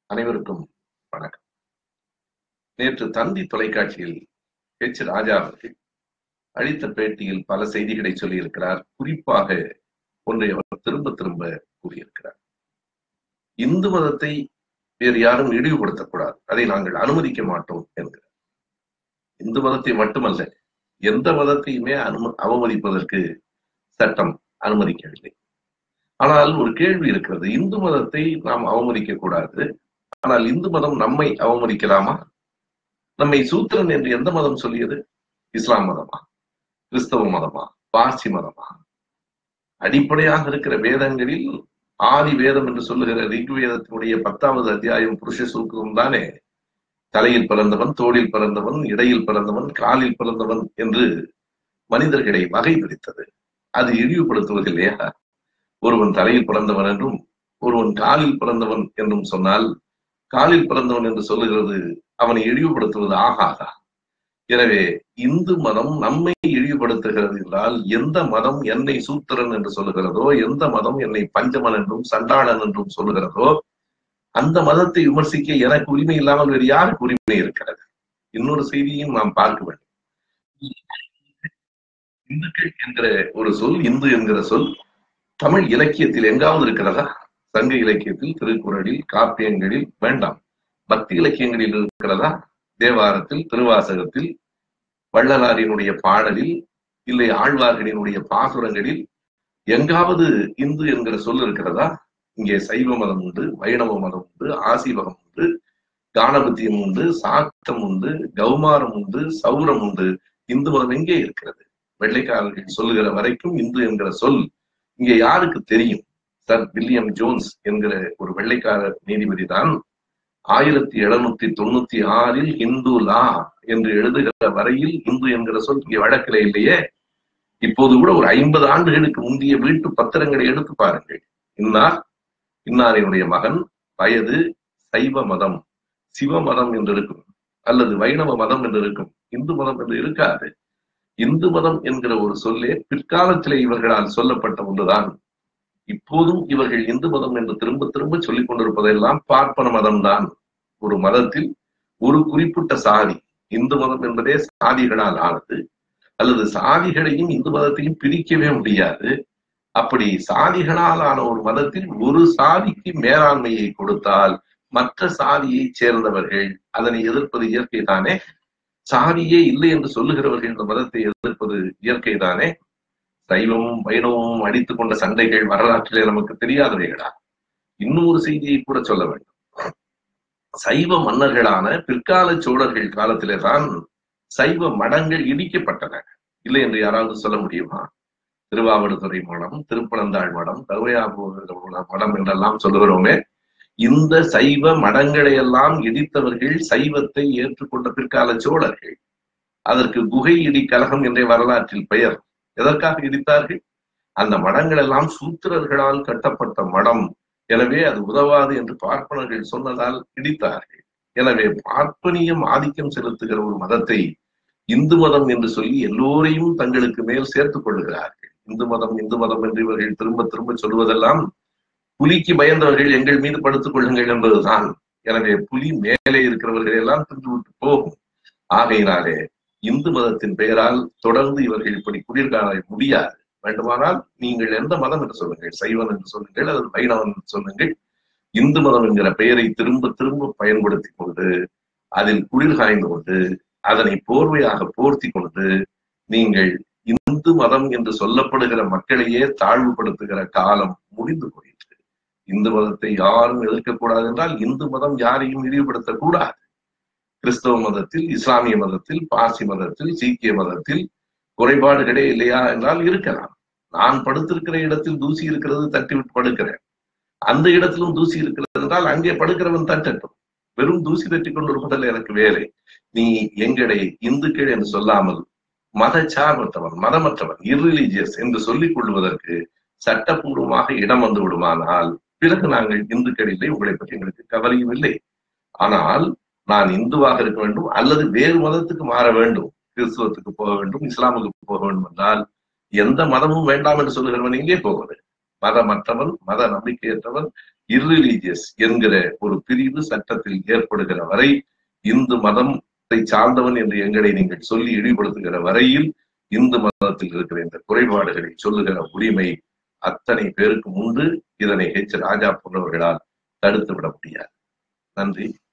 அனைவருக்கும் வணக்கம் நேற்று தந்தி தொலைக்காட்சியில் ஹெச் ராஜா அவர்கள் அளித்த பேட்டியில் பல செய்திகளை சொல்லியிருக்கிறார் குறிப்பாக ஒன்றை அவர் திரும்ப திரும்ப கூறியிருக்கிறார் இந்து மதத்தை வேறு யாரும் இழிவுபடுத்தக்கூடாது அதை நாங்கள் அனுமதிக்க மாட்டோம் என்கிறார் இந்து மதத்தை மட்டுமல்ல எந்த மதத்தையுமே அனும அவமதிப்பதற்கு சட்டம் அனுமதிக்கவில்லை ஆனால் ஒரு கேள்வி இருக்கிறது இந்து மதத்தை நாம் அவமதிக்க கூடாது ஆனால் இந்து மதம் நம்மை அவமதிக்கலாமா நம்மை சூத்திரன் என்று எந்த மதம் சொல்லியது இஸ்லாம் மதமா கிறிஸ்தவ மதமா பார்சி மதமா அடிப்படையாக இருக்கிற வேதங்களில் ஆதி வேதம் என்று சொல்லுகிற ரிக்வேதத்தினுடைய பத்தாவது அத்தியாயம் புருஷ சூத்திரம் தானே தலையில் பிறந்தவன் தோளில் பிறந்தவன் இடையில் பிறந்தவன் காலில் பிறந்தவன் என்று மனிதர்களை வகை பிடித்தது அது இழிவுபடுத்துவது இல்லையா ஒருவன் தலையில் பிறந்தவன் என்றும் ஒருவன் காலில் பிறந்தவன் என்றும் சொன்னால் காலில் பிறந்தவன் என்று சொல்லுகிறது அவனை இழிவுபடுத்துவது ஆகாதா எனவே இந்து மதம் நம்மை இழிவுபடுத்துகிறது என்றால் எந்த மதம் என்னை சூத்திரன் என்று சொல்லுகிறதோ எந்த மதம் என்னை பஞ்சமன் என்றும் சண்டாளன் என்றும் சொல்லுகிறதோ அந்த மதத்தை விமர்சிக்க எனக்கு உரிமை இல்லாமல் வேறு யாருக்கு உரிமை இருக்கிறது இன்னொரு செய்தியும் நாம் பார்க்க வேண்டும் இந்துக்கள் என்கிற ஒரு சொல் இந்து என்கிற சொல் தமிழ் இலக்கியத்தில் எங்காவது இருக்கிறதா சங்க இலக்கியத்தில் திருக்குறளில் காப்பியங்களில் வேண்டாம் பக்தி இலக்கியங்களில் இருக்கிறதா தேவாரத்தில் திருவாசகத்தில் வள்ளலாரினுடைய பாடலில் இல்லை ஆழ்வார்களினுடைய பாசுரங்களில் எங்காவது இந்து என்கிற சொல் இருக்கிறதா இங்கே சைவ மதம் உண்டு வைணவ மதம் உண்டு ஆசீவகம் உண்டு கானபத்தியம் உண்டு சாக்தம் உண்டு கௌமாரம் உண்டு சௌரம் உண்டு இந்து மதம் எங்கே இருக்கிறது வெள்ளைக்காரர்கள் சொல்லுகிற வரைக்கும் இந்து என்கிற சொல் இங்கே யாருக்கு தெரியும் சர் வில்லியம் ஜோன்ஸ் என்கிற ஒரு வெள்ளைக்கார நீதிபதி தான் ஆயிரத்தி எழுநூத்தி தொண்ணூத்தி ஆறில் இந்து லா என்று எழுதுகிற வரையில் இந்து என்கிற சொல் இங்கே வழக்கில் இல்லையே இப்போது கூட ஒரு ஐம்பது ஆண்டுகளுக்கு முந்தைய வீட்டு பத்திரங்களை எடுத்து பாருங்கள் இன்னார் இன்னாரினுடைய மகன் வயது சைவ மதம் சிவ மதம் என்று இருக்கும் அல்லது வைணவ மதம் என்று இருக்கும் இந்து மதம் என்று இருக்காது இந்து மதம் என்கிற ஒரு சொல்லே பிற்காலத்திலே இவர்களால் சொல்லப்பட்ட ஒன்றுதான் இப்போதும் இவர்கள் இந்து மதம் என்று திரும்ப திரும்ப சொல்லிக் கொண்டிருப்பதெல்லாம் பார்ப்பன மதம்தான் ஒரு மதத்தில் ஒரு குறிப்பிட்ட சாதி இந்து மதம் என்பதே சாதிகளால் ஆனது அல்லது சாதிகளையும் இந்து மதத்தையும் பிரிக்கவே முடியாது அப்படி சாதிகளால் ஆன ஒரு மதத்தில் ஒரு சாதிக்கு மேலாண்மையை கொடுத்தால் மற்ற சாதியை சேர்ந்தவர்கள் அதனை எதிர்ப்பது இயற்கை தானே சாதியே இல்லை என்று சொல்லுகிறவர்கள் இந்த மதத்தை எதிர்ப்பது இயற்கை தானே சைவமும் வைணவமும் அடித்துக் கொண்ட சண்டைகள் வரலாற்றிலே நமக்கு தெரியாதவைகளா இன்னும் ஒரு செய்தியை கூட சொல்ல வேண்டும் சைவ மன்னர்களான பிற்கால சோழர்கள் காலத்திலே தான் சைவ மடங்கள் இடிக்கப்பட்டன இல்லை என்று யாராவது சொல்ல முடியுமா திருவாவடுதுறை மடம் திருப்பனந்தாள் மடம் கருவையாபுர மடம் என்றெல்லாம் சொல்லுகிறோமே இந்த சைவ மடங்களை எல்லாம் இடித்தவர்கள் சைவத்தை ஏற்றுக்கொண்ட பிற்கால சோழர்கள் அதற்கு குகை இடி கழகம் என்ற வரலாற்றில் பெயர் எதற்காக இடித்தார்கள் அந்த மடங்கள் எல்லாம் சூத்திரர்களால் கட்டப்பட்ட மடம் எனவே அது உதவாது என்று பார்ப்பனர்கள் சொன்னதால் இடித்தார்கள் எனவே பார்ப்பனியம் ஆதிக்கம் செலுத்துகிற ஒரு மதத்தை இந்து மதம் என்று சொல்லி எல்லோரையும் தங்களுக்கு மேல் சேர்த்துக் கொள்ளுகிறார்கள் இந்து மதம் இந்து மதம் என்று இவர்கள் திரும்ப திரும்ப சொல்வதெல்லாம் புலிக்கு பயந்தவர்கள் எங்கள் மீது படுத்துக் கொள்ளுங்கள் என்பதுதான் எனவே புலி மேலே இருக்கிறவர்கள் எல்லாம் தின்று விட்டு போகும் ஆகையினாலே இந்து மதத்தின் பெயரால் தொடர்ந்து இவர்கள் இப்படி குளிர்காண முடியாது வேண்டுமானால் நீங்கள் எந்த மதம் என்று சொல்லுங்கள் சைவன் என்று சொல்லுங்கள் அல்லது வைணவன் என்று சொல்லுங்கள் இந்து மதம் என்கிற பெயரை திரும்ப திரும்ப பயன்படுத்தி கொண்டு அதில் குளிர் காய்ந்து கொண்டு அதனை போர்வையாக போர்த்தி கொண்டு நீங்கள் இந்து மதம் என்று சொல்லப்படுகிற மக்களையே தாழ்வுபடுத்துகிற காலம் முடிந்து போயிற்று இந்து மதத்தை யாரும் எதிர்க்கக்கூடாது என்றால் இந்து மதம் யாரையும் இழிவுபடுத்தக்கூடாது கிறிஸ்தவ மதத்தில் இஸ்லாமிய மதத்தில் பார்சி மதத்தில் சீக்கிய மதத்தில் குறைபாடுகளே இல்லையா என்றால் இருக்கலாம் நான் படுத்திருக்கிற இடத்தில் தூசி இருக்கிறது தட்டி விட்டு படுக்கிறேன் அந்த இடத்திலும் தூசி இருக்கிறது என்றால் அங்கே படுக்கிறவன் தட்டட்டும் வெறும் தூசி தட்டி கொண்டிருப்பதில் எனக்கு வேலை நீ எங்களை இந்துக்கள் என்று சொல்லாமல் மத சார்பற்றவன் மதமற்றவன் இர்ரிலீஜியஸ் என்று சொல்லிக் கொள்வதற்கு சட்டப்பூர்வமாக இடம் வந்து விடுமானால் பிறகு நாங்கள் இந்துக்கள் இல்லை உங்களை பற்றி எங்களுக்கு கவலையும் இல்லை ஆனால் நான் இந்துவாக இருக்க வேண்டும் அல்லது வேறு மதத்துக்கு மாற வேண்டும் கிறிஸ்துவத்துக்கு போக வேண்டும் இஸ்லாமுக்கு போக வேண்டும் என்றால் எந்த மதமும் வேண்டாம் என்று சொல்லுகிறவன் எங்கே போவது மதமற்றவன் மத நம்பிக்கையற்றவன் இர்ரிலீஜியஸ் என்கிற ஒரு பிரிவு சட்டத்தில் ஏற்படுகிற வரை இந்து மதத்தை சார்ந்தவன் என்று எங்களை நீங்கள் சொல்லி இழிவுபடுத்துகிற வரையில் இந்து மதத்தில் இருக்கிற இந்த குறைபாடுகளை சொல்லுகிற உரிமை அத்தனை பேருக்கும் உண்டு இதனை ஹெச் ராஜா போன்றவர்களால் தடுத்து விட முடியாது நன்றி